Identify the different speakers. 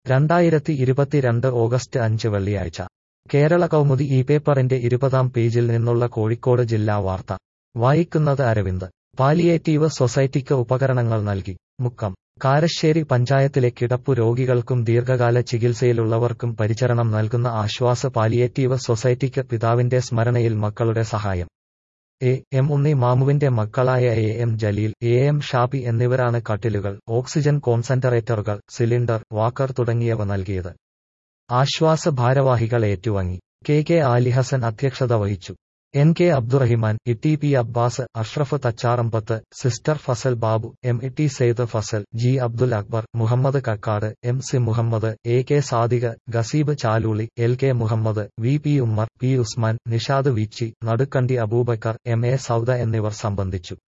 Speaker 1: രണ്ടായിരത്തി ഇരുപത്തിരണ്ട് ഓഗസ്റ്റ് അഞ്ച് വെള്ളിയാഴ്ച കേരള കൗമുദി ഈ പേപ്പറിന്റെ ഇരുപതാം പേജിൽ നിന്നുള്ള കോഴിക്കോട് ജില്ലാ വാർത്ത വായിക്കുന്നത് അരവിന്ദ് പാലിയേറ്റീവ് സൊസൈറ്റിക്ക് ഉപകരണങ്ങൾ നൽകി മുക്കം കാരശ്ശേരി പഞ്ചായത്തിലെ കിടപ്പു രോഗികൾക്കും ദീർഘകാല ചികിത്സയിലുള്ളവർക്കും പരിചരണം നൽകുന്ന ആശ്വാസ പാലിയേറ്റീവ് സൊസൈറ്റിക്ക് പിതാവിന്റെ സ്മരണയിൽ മക്കളുടെ സഹായം എ എം ഉണ്ണി മാമുവിന്റെ മക്കളായ A M Jaleel A M Shabi എന്നിവരാണ് കട്ടിലുകൾ ഓക്സിജൻ കോൺസെൻട്രേറ്ററുകൾ സിലിണ്ടർ വാക്കർ തുടങ്ങിയവ നൽകിയത് ആശ്വാസ ഭാരവാഹികൾ ഏറ്റുവാങ്ങി കെ കെ ആലിഹസൻ അധ്യക്ഷത വഹിച്ചു N K Abdurahiman E T P Abbas Ashraf Thacharambath sister Fazal Babu M E T Sayed Fazal G Abdul Akbar Muhammad Kakkad M C Muhammad A K Sadiq Gaseeb Chalooli L K Muhammad V P Ummer P Usman Nishad Vichi Nadukkandi Aboobacker M A Sauda എന്നിവർ സംബന്ധിച്ചു